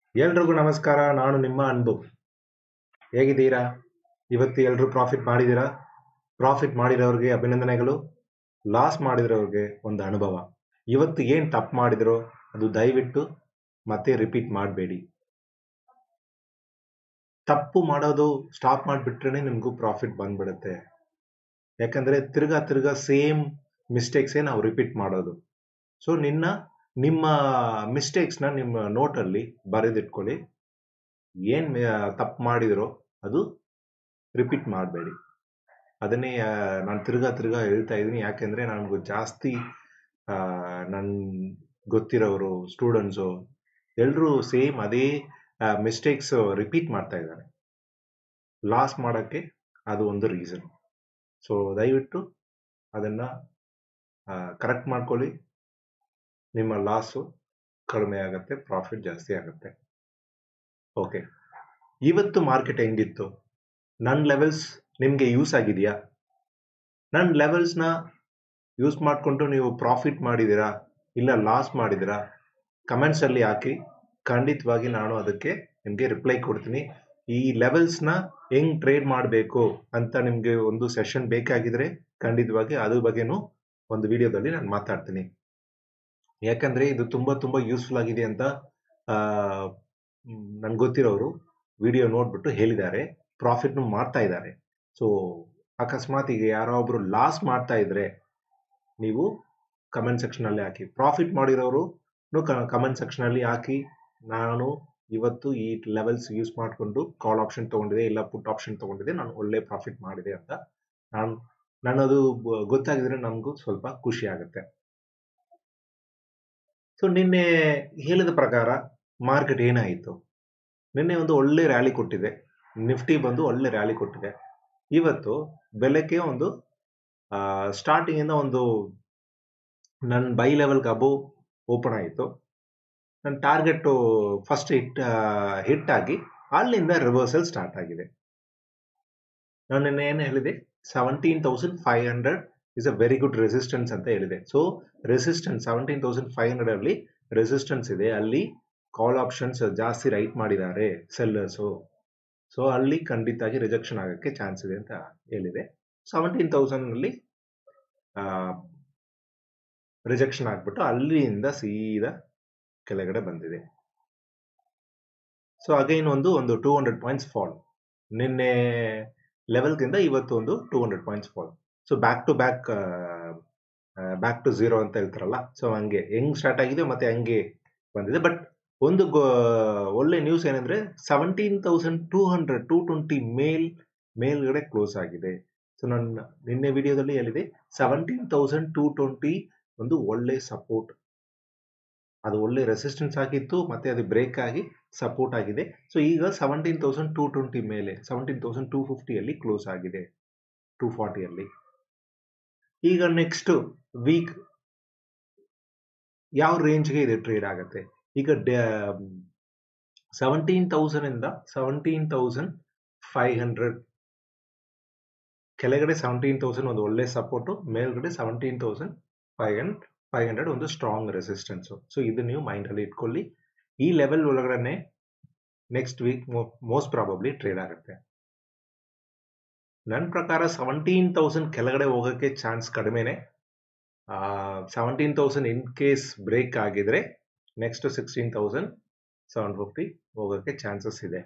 ಎಲ್ರಿಗೂ ನಮಸ್ಕಾರ ನಾನು ನಿಮ್ಮ ಅನ್ಬು ಹೇಗಿದ್ದೀರಾ ಇವತ್ತು ಎಲ್ಲರೂ ಪ್ರಾಫಿಟ್ ಮಾಡಿದ್ದೀರಾ ಪ್ರಾಫಿಟ್ ಮಾಡಿರೋರಿಗೆ ಅಭಿನಂದನೆಗಳು ಲಾಸ್ ಮಾಡಿರೋರಿಗೆ ಒಂದು ಅನುಭವ ಇವತ್ತು ಏನು ತಪ್ಪು ಮಾಡಿದ್ರೋ ಅದು ದಯವಿಟ್ಟು ಮತ್ತೆ ರಿಪೀಟ್ ಮಾಡಬೇಡಿ ತಪ್ಪು ಮಾಡೋದು ಸ್ಟಾಪ್ ಮಾಡಿಬಿಟ್ರೆ ನಿಮಗೂ ಪ್ರಾಫಿಟ್ ಬಂದ್ಬಿಡುತ್ತೆ ಯಾಕಂದ್ರೆ ತಿರ್ಗಾ ತಿರ್ಗಾ ಸೇಮ್ ಮಿಸ್ಟೇಕ್ಸೇ ನಾವು ರಿಪೀಟ್ ಮಾಡೋದು ಸೊ ನಿನ್ನ ನಿಮ್ಮ ಮಿಸ್ಟೇಕ್ಸ್ನ ನಿಮ್ಮ ನೋಟಲ್ಲಿ ಬರೆದಿಟ್ಕೊಳ್ಳಿ ಏನು ತಪ್ಪು ಮಾಡಿದ್ರೋ ಅದು ರಿಪೀಟ್ ಮಾಡಬೇಡಿ ಅದನ್ನೇ ನಾನು ತಿರ್ಗಾ ತಿರ್ಗಾ ಹೇಳ್ತಾ ಇದ್ದೀನಿ ಯಾಕೆಂದರೆ ನನಗೂ ಜಾಸ್ತಿ ನನ್ನ ಗೊತ್ತಿರೋರು ಸ್ಟೂಡೆಂಟ್ಸು ಎಲ್ಲರೂ ಸೇಮ್ ಅದೇ ಮಿಸ್ಟೇಕ್ಸ್ ರಿಪೀಟ್ ಮಾಡ್ತಾ ಇದ್ದಾರೆ ಲಾಸ್ ಮಾಡೋಕ್ಕೆ ಅದು ಒಂದು ರೀಸನ್ ಸೊ ದಯವಿಟ್ಟು ಅದನ್ನು ಕರೆಕ್ಟ್ ಮಾಡ್ಕೊಳ್ಳಿ ನಿಮ್ಮ ಲಾಸು ಕಡಿಮೆ ಆಗುತ್ತೆ ಪ್ರಾಫಿಟ್ ಜಾಸ್ತಿ ಆಗುತ್ತೆ ಓಕೆ ಇವತ್ತು ಮಾರ್ಕೆಟ್ ಹೆಂಗಿತ್ತು ನನ್ನ ಲೆವೆಲ್ಸ್ ನಿಮಗೆ ಯೂಸ್ ಆಗಿದೆಯಾ ನನ್ನ ಲೆವೆಲ್ಸ್ನ ಯೂಸ್ ಮಾಡಿಕೊಂಡು ನೀವು ಪ್ರಾಫಿಟ್ ಮಾಡಿದ್ದೀರಾ ಇಲ್ಲ ಲಾಸ್ ಮಾಡಿದ್ದೀರಾ ಕಮೆಂಟ್ಸಲ್ಲಿ ಹಾಕಿ ಖಂಡಿತವಾಗಿ ನಾನು ಅದಕ್ಕೆ ನಿಮಗೆ ರಿಪ್ಲೈ ಕೊಡ್ತೀನಿ ಈ ಲೆವೆಲ್ಸ್ನ ಹೆಂಗ್ ಟ್ರೇಡ್ ಮಾಡಬೇಕು ಅಂತ ನಿಮಗೆ ಒಂದು ಸೆಷನ್ ಬೇಕಾಗಿದ್ರೆ ಖಂಡಿತವಾಗಿ ಅದ್ರ ಬಗ್ಗೆನೂ ಒಂದು ವಿಡಿಯೋದಲ್ಲಿ ನಾನು ಮಾತಾಡ್ತೀನಿ ಯಾಕಂದ್ರೆ ಇದು ತುಂಬಾ ತುಂಬಾ ಯೂಸ್ಫುಲ್ ಆಗಿದೆ ಅಂತ ನನ್ಗೆ ಗೊತ್ತಿರೋರು ವಿಡಿಯೋ ನೋಡ್ಬಿಟ್ಟು ಹೇಳಿದ್ದಾರೆ ಪ್ರಾಫಿಟ್ನು ಮಾಡ್ತಾ ಇದ್ದಾರೆ ಸೊ ಅಕಸ್ಮಾತ್ ಈಗ ಯಾರೋ ಒಬ್ರು ಲಾಸ್ ಮಾಡ್ತಾ ಇದ್ರೆ ನೀವು ಕಮೆಂಟ್ ಸೆಕ್ಷನಲ್ಲಿ ಹಾಕಿ ಪ್ರಾಫಿಟ್ ಮಾಡಿರೋರು ಕಮೆಂಟ್ ಸೆಕ್ಷನಲ್ಲಿ ಹಾಕಿ ನಾನು ಇವತ್ತು ಈ ಲೆವೆಲ್ಸ್ ಯೂಸ್ ಮಾಡಿಕೊಂಡು ಕಾಲ್ ಆಪ್ಷನ್ ತಗೊಂಡಿದೆ ಇಲ್ಲ ಪುಟ್ ಆಪ್ಷನ್ ತಗೊಂಡಿದೆ ನಾನು ಒಳ್ಳೆ ಪ್ರಾಫಿಟ್ ಮಾಡಿದೆ ಅಂತ ನಾನು ನನ್ನದು ಗೊತ್ತಾಗಿದ್ರೆ ನಮಗೂ ಸ್ವಲ್ಪ ಖುಷಿ ಆಗುತ್ತೆ ಸೊ ನಿನ್ನೆ ಹೇಳಿದ ಪ್ರಕಾರ ಮಾರ್ಕೆಟ್ ಏನಾಯಿತು ನಿನ್ನೆ ಒಂದು ಒಳ್ಳೆ ರ್ಯಾಲಿ ಕೊಟ್ಟಿದೆ ನಿಫ್ಟಿ ಬಂದು ಒಳ್ಳೆ ರ್ಯಾಲಿ ಕೊಟ್ಟಿದೆ ಇವತ್ತು ಬೆಳಗ್ಗೆ ಒಂದು ಸ್ಟಾರ್ಟಿಂಗ್ ಇಂದ ಒಂದು ನನ್ನ ಬೈ ಲೆವೆಲ್ಗೆ ಅಬೋ ಓಪನ್ ಆಯಿತು ನನ್ನ ಟಾರ್ಗೆಟ್ ಫಸ್ಟ್ ಹಿಟ್ ಹಿಟ್ ಆಗಿ ಅಲ್ಲಿಂದ ರಿವರ್ಸಲ್ ಸ್ಟಾರ್ಟ್ ಆಗಿದೆ ನಾನು ನಿನ್ನೆ ಏನು ಹೇಳಿದೆ seventeen thousand five hundred is a very good resistance ಅಂತ ಹೇಳಿದೆ so resistance seventeen thousand five hundred ಅಲ್ಲಿ ರೆಸಿಸ್ಟೆನ್ಸ್ ಇದೆ ಅಲ್ಲಿ ಕಾಲ್ ಆಪ್ಷನ್ಸ್ ಜಾಸ್ತಿ ರೈಟ್ ಮಾಡಿದ್ದಾರೆ ಸೆಲ್ಲರ್ಸು ಸೊ ಅಲ್ಲಿ ಖಂಡಿತ ಆಗಿ ರಿಜೆಕ್ಷನ್ ಆಗೋಕ್ಕೆ ಚಾನ್ಸ್ ಇದೆ ಅಂತ ಹೇಳಿದೆ ಸೆವೆಂಟೀನ್ ತೌಸಂಡ್ ಅಲ್ಲಿ ರಿಜೆಕ್ಷನ್ ಆಗ್ಬಿಟ್ಟು ಅಲ್ಲಿಂದ ಸೀದಾ ಕೆಳಗಡೆ ಬಂದಿದೆ ಸೊ ಅಗೈನ್ ಒಂದು ಒಂದು ಟೂ ಹಂಡ್ರೆಡ್ ಪಾಯಿಂಟ್ಸ್ ಫಾಲ್ ನಿನ್ನೆ ಲೆವೆಲ್ಗಿಂತ ಇವತ್ತು ಒಂದು two hundred points fall so back to back back to zero ಅಂತ ಹೇಳ್ತಾರಲ್ಲ ಸೊ ಹಂಗೆ ಹೆಂಗ್ ಸ್ಟಾರ್ಟ್ ಆಗಿದೆ ಮತ್ತೆ ಹಂಗೆ ಬಂದಿದೆ ಬಟ್ ಒಂದು ಒಳ್ಳೆ ನ್ಯೂಸ್ ಏನಂದ್ರೆ seventeen thousand two hundred two twenty ಮೇಲ್ ಮೇಲ್ಗಡೆ ಕ್ಲೋಸ್ ಆಗಿದೆ ಸೊ ನನ್ನ ನಿನ್ನೆ ವಿಡಿಯೋದಲ್ಲಿ ಹೇಳಿದೆ ಸೆವೆಂಟೀನ್ ತೌಸಂಡ್ ಟೂ ಟ್ವೆಂಟಿ ಒಂದು ಒಳ್ಳೆ ಸಪೋರ್ಟ್ ಅದು ಒಳ್ಳೆ ರೆಸಿಸ್ಟೆನ್ಸ್ ಆಗಿತ್ತು ಮತ್ತೆ ಅದು ಬ್ರೇಕ್ ಆಗಿ ಸಪೋರ್ಟ್ ಆಗಿದೆ ಸೊ ಈಗ ಸೆವೆಂಟೀನ್ ತೌಸಂಡ್ ಟೂ ಟ್ವೆಂಟಿ ಮೇಲೆ ಸೆವೆಂಟೀನ್ ತೌಸಂಡ್ ಟೂ ಫಿಫ್ಟಿಯಲ್ಲಿ ಕ್ಲೋಸ್ ಆಗಿದೆ ಟೂ ಫಾರ್ಟಿಯಲ್ಲಿ ಈಗ ನೆಕ್ಸ್ಟ್ ವೀಕ್ ಯಾವ ರೇಂಜ್ಗೆ ಇದು ಟ್ರೇಡ್ ಆಗುತ್ತೆ ಈಗ ಸೆವೆಂಟೀನ್ ತೌಸಂಡ್ ಇಂದ ಸೆವೆಂಟೀನ್ ತೌಸಂಡ್ ಫೈವ್ ಹಂಡ್ರೆಡ್ ಕೆಳಗಡೆ ಸೆವೆಂಟೀನ್ ತೌಸಂಡ್ ಒಂದು ಒಳ್ಳೆ ಸಪೋರ್ಟು ಮೇಲ್ಗಡೆ seventeen thousand five hundred five hundred ಒಂದು ಸ್ಟ್ರಾಂಗ್ ರೆಸಿಸ್ಟೆನ್ಸು ಸೊ ಇದು ನೀವು ಮೈಂಡಲ್ಲಿ ಇಟ್ಕೊಳ್ಳಿ ಈ ಲೆವೆಲ್ ಒಳಗಡೆ next week most probably trade ಆಗುತ್ತೆ ನನ್ನ ಪ್ರಕಾರ ಸೆವೆಂಟೀನ್ ತೌಸಂಡ್ ಕೆಳಗಡೆ ಹೋಗೋಕ್ಕೆ chance ಕಡಿಮೆನೆ seventeen thousand in case break ಆಗಿದ್ರೆ next sixteen thousand seven fifty ಹೋಗೋಕ್ಕೆ ಚಾನ್ಸಸ್ ಇದೆ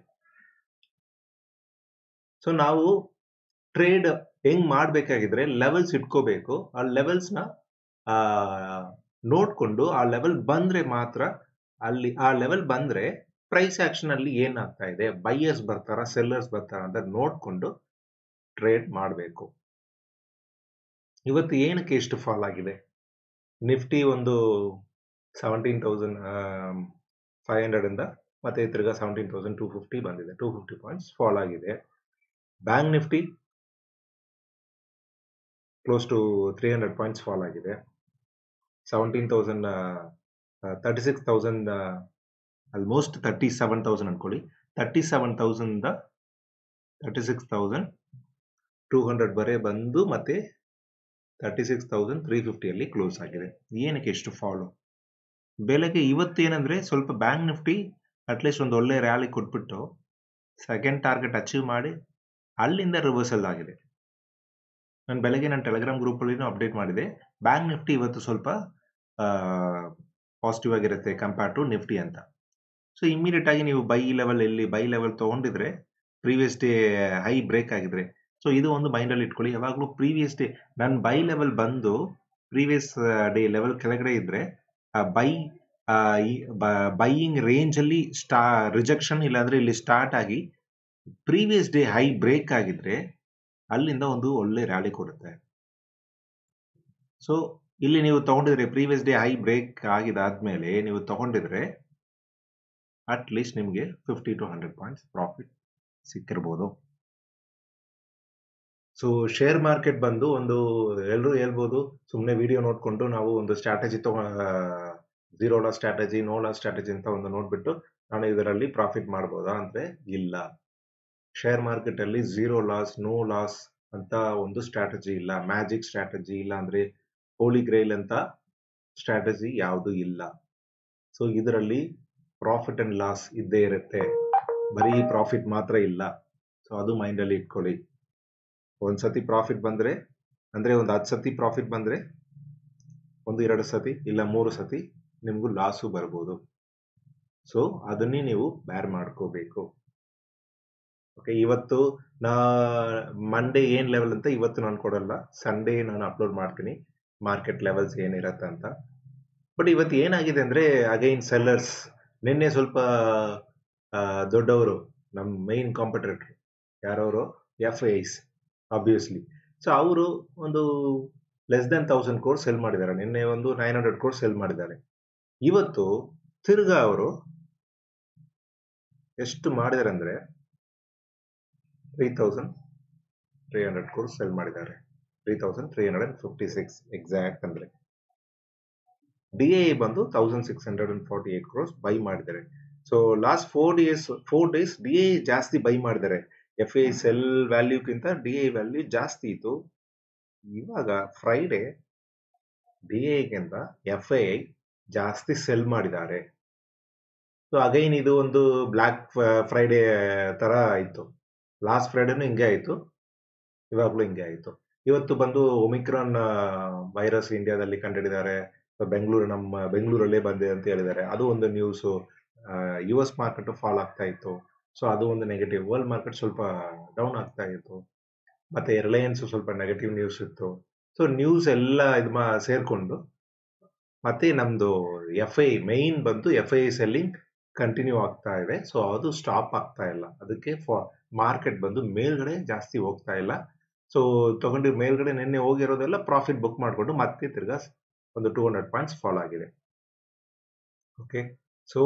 ಸೊ ನಾವು ಟ್ರೇಡ್ ಹೆಂಗ್ ಮಾಡಬೇಕಾಗಿದ್ರೆ ಲೆವೆಲ್ಸ್ ಇಟ್ಕೋಬೇಕು ಆ ಲೆವೆಲ್ಸ್ನ ನೋಡ್ಕೊಂಡು ಆ ಲೆವೆಲ್ ಬಂದ್ರೆ ಮಾತ್ರ ಅಲ್ಲಿ ಆ ಲೆವೆಲ್ ಬಂದ್ರೆ ಪ್ರೈಸ್ ಆಕ್ಷನ್ ಅಲ್ಲಿ ಏನಾಗ್ತಾ ಇದೆ ಬೈಯರ್ಸ್ ಬರ್ತಾರ ಸೆಲ್ಲರ್ಸ್ ಬರ್ತಾರ ಅಂತ ನೋಡ್ಕೊಂಡು ಟ್ರೇಡ್ ಮಾಡಬೇಕು ಇವತ್ತು ಏನಕ್ಕೆ ಎಷ್ಟು ಫಾಲ್ ಆಗಿದೆ ನಿಫ್ಟಿ ಒಂದು ಸೆವೆಂಟೀನ್ ತೌಸಂಡ್ ಫೈವ್ ಹಂಡ್ರೆಡ್ ಇಂದ ಮತ್ತೆ ತಿರ್ಗಾ ಸೆವೆಂಟೀನ್ ತೌಸಂಡ್ ಟೂ ಫಿಫ್ಟಿ ಬಂದಿದೆ ಟೂ ಫಿಫ್ಟಿ ಪಾಯಿಂಟ್ಸ್ ಫಾಲ್ ಆಗಿದೆ bank Nifty close to three hundred points fall ಆಗಿದೆ seventeen thousand thirty six thousand almost thirty seven thousand ಅನ್ಕೊಳ್ಳಿ thirty seven thousand thirty six thousand two hundred ಬರೇ ಬಂದು ಮತ್ತೆ thirty six thousand three ಫಿಫ್ಟಿಯಲ್ಲಿ close ಆಗಿದೆ ಏನಕ್ಕೆ ಎಷ್ಟು ಫಾಲು ಬೆಳಗ್ಗೆ ಇವತ್ತೇನಂದ್ರೆ ಸ್ವಲ್ಪ ಬ್ಯಾಂಕ್ ನಿಫ್ಟಿ ಅಟ್ಲೀಸ್ಟ್ ಒಂದು ಒಳ್ಳೆ ರ್ಯಾಲಿ ಕೊಟ್ಬಿಟ್ಟು ಸೆಕೆಂಡ್ ಟಾರ್ಗೆಟ್ ಅಚೀವ್ ಮಾಡಿ ಅಲ್ಲಿಂದ ರಿವರ್ಸಲ್ ಆಗಿದೆ ನಾನು ಬೆಳಗ್ಗೆ ನಾನು ಟೆಲಿಗ್ರಾಮ್ ಗ್ರೂಪಲ್ಲಿನೂ ಅಪ್ಡೇಟ್ ಮಾಡಿದೆ ಬ್ಯಾಂಕ್ ನಿಫ್ಟಿ ಇವತ್ತು ಸ್ವಲ್ಪ ಪಾಸಿಟಿವ್ ಆಗಿರುತ್ತೆ ಕಂಪೇರ್ ಟು ನಿಫ್ಟಿ ಅಂತ ಸೊ ಇಮಿಡಿಯೇಟ್ ಆಗಿ ನೀವು ಬೈ ಲೆವೆಲ್ ಎಲ್ಲಿ ಬೈ ಲೆವೆಲ್ ತಗೊಂಡಿದ್ರೆ ಪ್ರೀವಿಯಸ್ ಡೇ ಹೈ ಬ್ರೇಕ್ ಆಗಿದ್ರೆ ಸೊ ಇದು ಒಂದು ಮೈಂಡಲ್ಲಿ ಇಟ್ಕೊಳ್ಳಿ ಯಾವಾಗಲೂ ಪ್ರೀವಿಯಸ್ ಡೇ ನನ್ನ ಬೈ ಲೆವೆಲ್ ಬಂದು ಪ್ರೀವಿಯಸ್ ಡೇ ಲೆವೆಲ್ ಕೆಳಗಡೆ ಇದ್ರೆ ಬೈ ಬೈಯಿಂಗ್ ರೇಂಜ್ ಅಲ್ಲಿ ಸ್ಟಾ ರಿಜೆಕ್ಷನ್ ಇಲ್ಲಾಂದ್ರೆ ಇಲ್ಲಿ ಸ್ಟಾರ್ಟ್ ಆಗಿ ಪ್ರೀವಿಯಸ್ ಡೇ ಹೈ ಬ್ರೇಕ್ ಆಗಿದ್ರೆ ಅಲ್ಲಿಂದ ಒಂದು ಒಳ್ಳೆ ರ್ಯಾಲಿ ಕೊಡುತ್ತೆ ಸೊ ಇಲ್ಲಿ ನೀವು ತಗೊಂಡಿದ್ರೆ ಪ್ರೀವಿಯಸ್ ಡೇ ಹೈ ಬ್ರೇಕ್ ಆಗಿದಾದ್ಮೇಲೆ ನೀವು ತಗೊಂಡಿದ್ರೆ ಅಟ್ ಲೀಸ್ಟ್ ನಿಮಗೆ fifty to hundred points profit ಸಿಕ್ಕಿರ್ಬೋದು ಸೊ ಶೇರ್ ಮಾರ್ಕೆಟ್ ಬಂದು ಒಂದು ಎಲ್ಲರೂ ಹೇಳ್ಬೋದು ಸುಮ್ಮನೆ ವಿಡಿಯೋ ನೋಡ್ಕೊಂಡು ನಾವು ಒಂದು ಸ್ಟ್ರಾಟಜಿ ತಗೋ zero loss strategy no loss strategy ಅಂತ ಒಂದು ನೋಡ್ಬಿಟ್ಟು ನಾನು ಇದರಲ್ಲಿ ಪ್ರಾಫಿಟ್ ಮಾಡ್ಬೋದಾ ಅಂದ್ರೆ ಇಲ್ಲ ಶೇರ್ ಮಾರ್ಕೆಟ್ ಅಲ್ಲಿ ಝೀರೋ ಲಾಸ್ ನೋ ಲಾಸ್ ಅಂತ ಒಂದು ಸ್ಟ್ರಾಟಜಿ ಇಲ್ಲ ಮ್ಯಾಜಿಕ್ ಸ್ಟ್ರಾಟಜಿ ಇಲ್ಲ ಅಂದ್ರೆ ಹೋಲಿ ಗ್ರೈಲ್ ಅಂತ ಸ್ಟ್ರಾಟಜಿ ಯಾವುದು ಇಲ್ಲ ಸೊ ಇದರಲ್ಲಿ ಪ್ರಾಫಿಟ್ ಅಂಡ್ ಲಾಸ್ ಇದ್ದೇ ಇರುತ್ತೆ ಬರೀ ಪ್ರಾಫಿಟ್ ಮಾತ್ರ ಇಲ್ಲ ಸೊ ಅದು ಮೈಂಡ್ ಅಲ್ಲಿ ಇಟ್ಕೊಳ್ಳಿ ಒಂದ್ ಸತಿ ಪ್ರಾಫಿಟ್ ಬಂದ್ರೆ ಅಂದ್ರೆ ಒಂದು ಹತ್ತು ಸತಿ ಪ್ರಾಫಿಟ್ ಬಂದ್ರೆ ಒಂದು ಎರಡು ಸತಿ ಇಲ್ಲ ಮೂರು ಸತಿ ನಿಮ್ಗೂ ಲಾಸು ಬರ್ಬೋದು ಸೊ ಅದನ್ನೇ ನೀವು ಬ್ಯಾರ್ ಮಾಡ್ಕೋಬೇಕು ಓಕೆ ಇವತ್ತು ನಾ ಮಂಡೇ ಏನ್ ಲೆವೆಲ್ ಅಂತ ಇವತ್ತು ನಾನು ಕೊಡಲ್ಲ ಸಂಡೇ ನಾನು ಅಪ್ಲೋಡ್ ಮಾಡ್ತೀನಿ ಮಾರ್ಕೆಟ್ ಲೆವೆಲ್ಸ್ ಏನಿರತ್ತೆ ಅಂತ ಬಟ್ ಇವತ್ತು ಏನಾಗಿದೆ ಅಂದ್ರೆ ಅಗೈನ್ ಸೆಲ್ಲರ್ಸ್ ನಿನ್ನೆ ಸ್ವಲ್ಪ ದೊಡ್ಡವರು ನಮ್ಮ ಮೈನ್ ಕಾಂಪಿಟೇಟರ್ ಯಾರವರು ಎಫ್ ಐಸ್ ಆಬ್ವಿಯಸ್ಲಿ ಸೊ ಅವರು ಒಂದು less than thousand crores sell ಮಾಡಿದ್ದಾರೆ ನಿನ್ನೆ ಒಂದು ನೈನ್ ಹಂಡ್ರೆಡ್ ಕೋರ್ಸ್ ಸೆಲ್ ಮಾಡಿದ್ದಾರೆ ಇವತ್ತು ತಿರ್ಗಾ ಅವರು ಎಷ್ಟು ಮಾಡಿದ್ದಾರೆ ಅಂದ್ರೆ three thousand three hundred crores sell ಮಾಡಿದ್ದಾರೆ three thousand three hundred and fifty six exact ಅಂದ್ರೆ ಡಿ ಎ ಬಂದು thousand six hundred and forty eight crores buy ಮಾಡಿದ್ದಾರೆ so last four days four days D A ಜಾಸ್ತಿ ಬೈ ಮಾಡಿದ್ದಾರೆ F I sell ವ್ಯಾಲ್ಯೂಕ್ಕಿಂತ D A value ಜಾಸ್ತಿ ಇತ್ತು ಇವಾಗ Friday D ಎಗಿಂತ ಎಫ್ ಐ ಜಾಸ್ತಿ ಸೆಲ್ ಮಾಡಿದ್ದಾರೆ ಸೊ ಅಗೈನ್ ಇದು ಒಂದು ಬ್ಲ್ಯಾಕ್ ಫ್ರೈಡೆ ತರ ಆಯ್ತು ಲಾಸ್ಟ್ ಫ್ರೈಡೇನು ಹಿಂಗೆ ಆಯ್ತು ಇವಾಗಲೂ ಹಿಂಗೆ ಆಯ್ತು ಇವತ್ತು ಬಂದು ಒಮಿಕ್ರಾನ್ ವೈರಸ್ ಇಂಡಿಯಾದಲ್ಲಿ ಕಂಡುಹಿಡಿದ್ದಾರೆ ಬೆಂಗಳೂರು ನಮ್ಮ ಬೆಂಗಳೂರಲ್ಲೇ ಬಂದಿದೆ ಅಂತ ಹೇಳಿದ್ದಾರೆ ಅದು ಒಂದು news U S market fall ಆಗ್ತಾ ಇತ್ತು ಸೊ ಅದು ಒಂದು ನೆಗೆಟಿವ್ ವರ್ಲ್ಡ್ ಮಾರ್ಕೆಟ್ ಸ್ವಲ್ಪ ಡೌನ್ ಆಗ್ತಾ ಇತ್ತು ಮತ್ತೆ ರಿಲಯನ್ಸ್ ಸ್ವಲ್ಪ ನೆಗೆಟಿವ್ ನ್ಯೂಸ್ ಇತ್ತು ಸೊ ನ್ಯೂಸ್ ಎಲ್ಲ ಇದು ಮಾ ಸೇರ್ಕೊಂಡು ಮತ್ತೆ ನಮ್ದು ಎಫ್ ಐ ಮೈನ್ ಬಂದು ಎಫ್ ಐ ಸೆಲ್ಲಿಂಗ್ ಕಂಟಿನ್ಯೂ ಆಗ್ತಾ ಇದೆ ಸೊ ಅದು ಸ್ಟಾಪ್ ಆಗ್ತಾ ಇಲ್ಲ ಅದಕ್ಕೆ ಮಾರ್ಕೆಟ್ ಬಂದು ಮೇಲ್ಗಡೆ ಜಾಸ್ತಿ ಹೋಗ್ತಾ ಇಲ್ಲ ಸೊ ತಗೊಂಡಿರೋ ಮೇಲ್ಗಡೆ ನಿನ್ನೆ ಹೋಗಿರೋದೆಲ್ಲ ಪ್ರಾಫಿಟ್ ಬುಕ್ ಮಾಡಿಕೊಂಡು ಮತ್ತೆ ತಿರ್ಗಾ ಒಂದು ಟೂ ಹಂಡ್ರೆಡ್ ಪಾಯಿಂಟ್ಸ್ ಫಾಲ್ ಆಗಿದೆ ಓಕೆ ಸೊ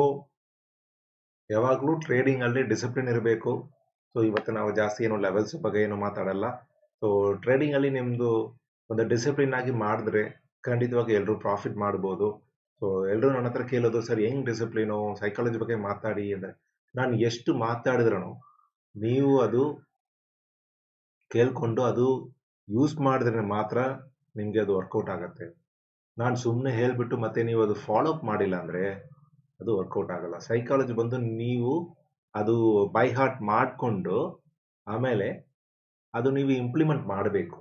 ಯಾವಾಗಲೂ ಟ್ರೇಡಿಂಗ್ ಅಲ್ಲಿ ಡಿಸಿಪ್ಲಿನ್ ಇರಬೇಕು ಸೊ ಇವತ್ತು ನಾವು ಜಾಸ್ತಿ ಏನು ಲೆವೆಲ್ಸ್ ಬಗ್ಗೆ ಏನು ಮಾತಾಡಲ್ಲ ಸೊ ಟ್ರೇಡಿಂಗ್ ಅಲ್ಲಿ ನಿಮ್ದು ಒಂದು ಡಿಸಿಪ್ಲಿನ್ ಆಗಿ ಮಾಡಿದ್ರೆ ಖಂಡಿತವಾಗಿ ಎಲ್ಲರೂ ಪ್ರಾಫಿಟ್ ಮಾಡ್ಬೋದು ಸೊ ಎಲ್ಲರೂ ನನ್ನ ಹತ್ರ ಕೇಳೋದು ಸರ್ ಹೆಂಗ್ ಡಿಸಿಪ್ಲಿನು ಸೈಕಾಲಜಿ ಬಗ್ಗೆ ಮಾತಾಡಿ ಅಂದ್ರೆ ನಾನು ಎಷ್ಟು ಮಾತಾಡಿದ್ರೂ ನೀವು ಅದು ಕೇಳ್ಕೊಂಡು ಅದು ಯೂಸ್ ಮಾಡಿದ್ರೆ ಮಾತ್ರ ನಿಮ್ಗೆ ಅದು ವರ್ಕೌಟ್ ಆಗತ್ತೆ ನಾನು ಸುಮ್ಮನೆ ಹೇಳ್ಬಿಟ್ಟು ಮತ್ತೆ ನೀವು ಅದು ಫಾಲೋ ಅಪ್ ಮಾಡಿಲ್ಲ ಅಂದ್ರೆ ಅದು ವರ್ಕೌಟ್ ಆಗಲ್ಲ ಸೈಕಾಲಜಿ ಬಂದು ನೀವು ಅದು ಬೈ ಹಾರ್ಟ್ ಮಾಡಿಕೊಂಡು ಆಮೇಲೆ ಅದು ನೀವು ಇಂಪ್ಲಿಮೆಂಟ್ ಮಾಡಬೇಕು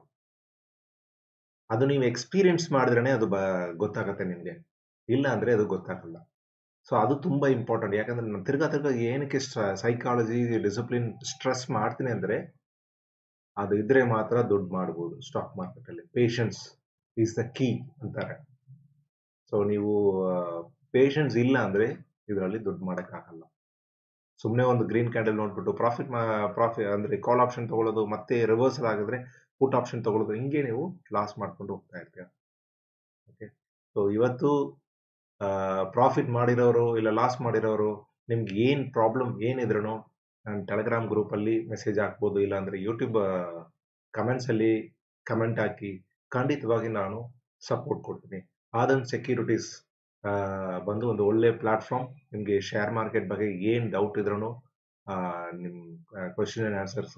ಅದು ನೀವು ಎಕ್ಸ್ಪೀರಿಯನ್ಸ್ ಮಾಡಿದ್ರೇ ಅದು ಬ ಗೊತ್ತಾಗತ್ತೆ ನಿಮಗೆ ಇಲ್ಲ ಅಂದ್ರೆ ಅದು ಗೊತ್ತಾಗಲ್ಲ ಸೊ ಅದು ತುಂಬಾ ಇಂಪಾರ್ಟೆಂಟ್ ಯಾಕಂದ್ರೆ ನಾನು ತಿರ್ಗಾ ತಿರ್ಗಾ ಏನಕ್ಕೆ ಸೈಕಾಲಜಿ ಡಿಸಿಪ್ಲಿನ್ ಸ್ಟ್ರೆಸ್ ಮಾಡ್ತೀನಿ ಅಂದ್ರೆ ಅದು ಇದ್ರೆ ಮಾತ್ರ ದುಡ್ಡು ಮಾಡ್ಬೋದು ಸ್ಟಾಕ್ ಮಾರ್ಕೆಟ್ ಅಲ್ಲಿ ಪೇಷನ್ಸ್ ಈಸ್ ದ ಕೀ ಅಂತಾರೆ ಸೊ ನೀವು ಪೇಷನ್ಸ್ ಇಲ್ಲ ಅಂದ್ರೆ ಇದರಲ್ಲಿ ದುಡ್ಡು ಮಾಡಕ್ಕಾಗಲ್ಲ ಸುಮ್ಮನೆ ಒಂದು ಗ್ರೀನ್ ಕ್ಯಾಂಡಲ್ ನೋಡ್ಬಿಟ್ಟು ಪ್ರಾಫಿಟ್ ಪ್ರಾಫಿಟ್ ಅಂದ್ರೆ ಕಾಲ್ ಆಪ್ಷನ್ ತಗೊಳ್ಳೋದು ಮತ್ತೆ ರಿವರ್ಸಲ್ ಆಗಿದ್ರೆ ಪುಟ್ ಆಪ್ಷನ್ ತಗೊಳ್ಳೋದು ಹಿಂಗೆ ನೀವು ಲಾಸ್ ಮಾಡ್ಕೊಂಡು ಹೋಗ್ತಾ ಇರ್ತೀರ ಓಕೆ ಸೊ ಇವತ್ತು ಪ್ರಾಫಿಟ್ ಮಾಡಿರೋರು ಇಲ್ಲ ಲಾಸ್ ಮಾಡಿರೋರು ನಿಮ್ಗೆ ಏನ್ ಪ್ರಾಬ್ಲಮ್ ಏನಿದ್ರು ನಾನು ಟೆಲಿಗ್ರಾಮ್ ಗ್ರೂಪ್ ಅಲ್ಲಿ ಮೆಸೇಜ್ ಹಾಕ್ಬೋದು ಇಲ್ಲ ಅಂದ್ರೆ ಯೂಟ್ಯೂಬ್ ಕಮೆಂಟ್ಸ್ ಅಲ್ಲಿ ಕಮೆಂಟ್ ಹಾಕಿ ಖಂಡಿತವಾಗಿ ನಾನು ಸಪೋರ್ಟ್ ಕೊಡ್ತೀನಿ ಆದನ್ ಸೆಕ್ಯೂರಿಟೀಸ್ ಬಂದು ಒಂದು ಒಳ್ಳೆ ಪ್ಲಾಟ್ಫಾರ್ಮ್ ನಿಮಗೆ ಶೇರ್ ಮಾರ್ಕೆಟ್ ಬಗ್ಗೆ ಏನ್ ಡೌಟ್ ಇದ್ರೂ ನಿಮ್ ಕ್ವಶನ್ ಅಂಡ್ ಆನ್ಸರ್ಸ್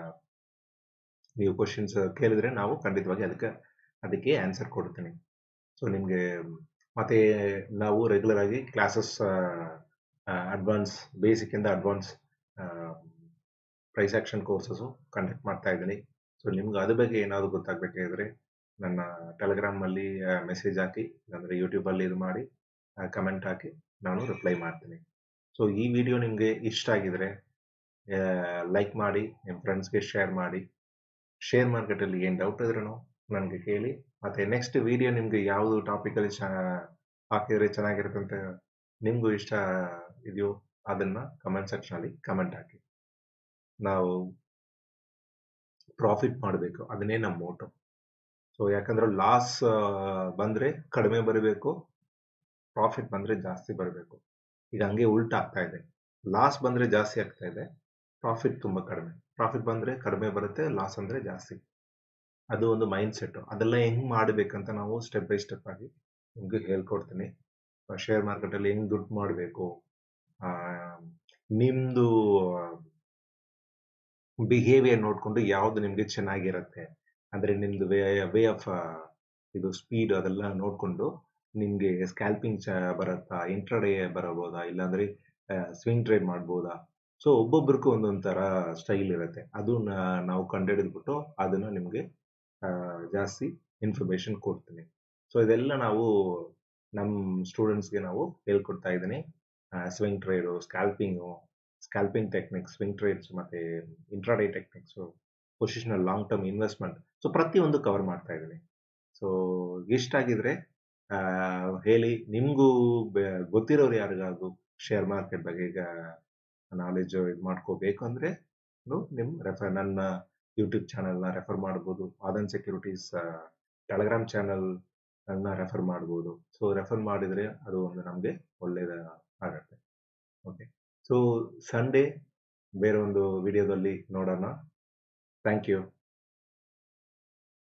ನೀವು ಕ್ವಶನ್ಸ್ ಕೇಳಿದ್ರೆ ನಾವು ಖಂಡಿತವಾಗಿ ಅದಕ್ಕೆ ಅದಕ್ಕೆ ಆನ್ಸರ್ ಕೊಡ್ತೀನಿ ಸೊ ನಿಮಗೆ ಮತ್ತೆ ನಾವು ರೆಗ್ಯುಲರ್ ಆಗಿ ಕ್ಲಾಸಸ್ ಅಡ್ವಾನ್ಸ್ ಬೇಸಿಕ್ಕಿಂದ advance price action courses conduct ಮಾಡ್ತಾ ಇದ್ದೀನಿ ಸೊ ನಿಮ್ಗೆ ಅದ್ರ ಬಗ್ಗೆ ಏನಾದರೂ ಗೊತ್ತಾಗಬೇಕಾದ್ರೆ ನನ್ನ ಟೆಲಿಗ್ರಾಮಲ್ಲಿ ಮೆಸೇಜ್ ಹಾಕಿ ಇಲ್ಲಾಂದರೆ ಯೂಟ್ಯೂಬಲ್ಲಿ ಇದು ಮಾಡಿ ಕಮೆಂಟ್ ಹಾಕಿ ನಾನು ರಿಪ್ಲೈ ಮಾಡ್ತೀನಿ ಸೊ ಈ ವಿಡಿಯೋ ನಿಮಗೆ ಇಷ್ಟ ಆಗಿದರೆ ಲೈಕ್ ಮಾಡಿ ನಿಮ್ಮ ಫ್ರೆಂಡ್ಸ್ಗೆ ಶೇರ್ ಮಾಡಿ ಶೇರ್ ಮಾರ್ಕೆಟಲ್ಲಿ ಏನು ಡೌಟ್ ಇದ್ರೂ ನನಗೆ ಕೇಳಿ ಮತ್ತು ನೆಕ್ಸ್ಟ್ ವಿಡಿಯೋ ನಿಮಗೆ ಯಾವುದು ಟಾಪಿಕಲ್ಲಿ ಚ ಹಾಕಿದರೆ ಚೆನ್ನಾಗಿರುತ್ತೆ ಅಂತ ನಿಮಗೂ ಇಷ್ಟ ಇದೆಯೋ ಅದನ್ನು ಕಮೆಂಟ್ ಸೆಕ್ಷನಲ್ಲಿ ಕಮೆಂಟ್ ಹಾಕಿ ನಾವು ಪ್ರಾಫಿಟ್ ಮಾಡಬೇಕು ಅದನ್ನೇ ನಮ್ಮ ಮೋಟು ಸೊ ಯಾಕಂದ್ರೆ ಲಾಸ್ ಬಂದರೆ ಕಡಿಮೆ ಬರಬೇಕು ಪ್ರಾಫಿಟ್ ಬಂದರೆ ಜಾಸ್ತಿ ಬರಬೇಕು ಈಗ ಹಂಗೆ ಉಲ್ಟಾ ಆಗ್ತಾ ಇದೆ ಲಾಸ್ ಬಂದರೆ ಜಾಸ್ತಿ ಆಗ್ತಾ ಇದೆ ಪ್ರಾಫಿಟ್ ತುಂಬ ಕಡಿಮೆ ಪ್ರಾಫಿಟ್ ಬಂದರೆ ಕಡಿಮೆ ಬರುತ್ತೆ ಲಾಸ್ ಅಂದರೆ ಜಾಸ್ತಿ ಅದು ಒಂದು ಮೈಂಡ್ ಸೆಟ್ಟು ಅದೆಲ್ಲ ಹೆಂಗೆ ಮಾಡಬೇಕಂತ ನಾವು ಸ್ಟೆಪ್ ಬೈ ಸ್ಟೆಪ್ ಆಗಿ ನಿಮಗೆ ಹೇಳ್ಕೊಡ್ತೀನಿ ಶೇರ್ ಮಾರ್ಕೆಟಲ್ಲಿ ಹೆಂಗೆ ದುಡ್ಡು ಮಾಡಬೇಕು ನಿಮ್ಮದು ಬಿಹೇವಿಯರ್ ನೋಡಿಕೊಂಡು ಯಾವುದು ನಿಮಗೆ ಚೆನ್ನಾಗಿರುತ್ತೆ ಅಂದರೆ ನಿಮ್ಮದು ವೇ ವೇ ಆಫ್ ಇದು ಸ್ಪೀಡ್ ಅದೆಲ್ಲ ನೋಡಿಕೊಂಡು ನಿಮಗೆ ಸ್ಕ್ಯಾಲ್ಪಿಂಗ್ ಚ ಬರುತ್ತಾ ಇಂಟ್ರಡೇ ಬರಬಹುದಾ ಇಲ್ಲಾಂದರೆ ಸ್ವಿಂಗ್ ಟ್ರೇಡ್ ಮಾಡ್ಬೋದಾ ಸೊ ಒಬ್ಬೊಬ್ರಿಗೂ ಒಂದೊಂದು ಥರ ಸ್ಟೈಲ್ ಇರುತ್ತೆ ಅದು ನಾವು ಕಂಡುಹಿಡಿದ್ಬಿಟ್ಟು ಅದನ್ನು ನಿಮಗೆ ಜಾಸ್ತಿ ಇನ್ಫಾರ್ಮೇಷನ್ ಕೊಡ್ತೀನಿ ಸೊ ಇದೆಲ್ಲ ನಾವು ನಮ್ಮ ಸ್ಟೂಡೆಂಟ್ಸ್ಗೆ ನಾವು ಹೇಳ್ಕೊಡ್ತಾ ಇದ್ದೀನಿ swing trade scalping scalping techniques swing trades ಮತ್ತು intraday techniques positional long term investment so ಪ್ರತಿಯೊಂದು ಕವರ್ ಮಾಡ್ತಾ ಇದ್ದೀನಿ ಸೊ ಇಷ್ಟ ಆಗಿದ್ರೆ ಹೇಳಿ ನಿಮಗೂ ಗೊತ್ತಿರೋರು ಯಾರಿಗಾದ್ರು ಶೇರ್ ಮಾರ್ಕೆಟ್ ಬಗ್ಗೆ ಈಗ ನಾಲೆಜ್ ಇದು ಮಾಡ್ಕೋಬೇಕು ಅಂದರೆ ನಿಮ್ಮ ರೆಫರ್ ನನ್ನ ಯೂಟ್ಯೂಬ್ ಚಾನಲ್ನ ರೆಫರ್ ಮಾಡ್ಬೋದು ಆದನ್ ಸೆಕ್ಯೂರಿಟೀಸ್ ಟೆಲಿಗ್ರಾಮ್ ಚಾನಲ್ ಅನ್ನ ರೆಫರ್ ಮಾಡ್ಬೋದು ಸೊ ರೆಫರ್ ಮಾಡಿದರೆ ಅದು ಒಂದು ನಮಗೆ ಒಳ್ಳೆಯದ ಆಗುತ್ತೆ ಓಕೆ ಸೊ ಸಂಡೇ ಬೇರೆ ಒಂದು ವಿಡಿಯೋದಲ್ಲಿ ನೋಡೋಣ ಥ್ಯಾಂಕ್ ಯು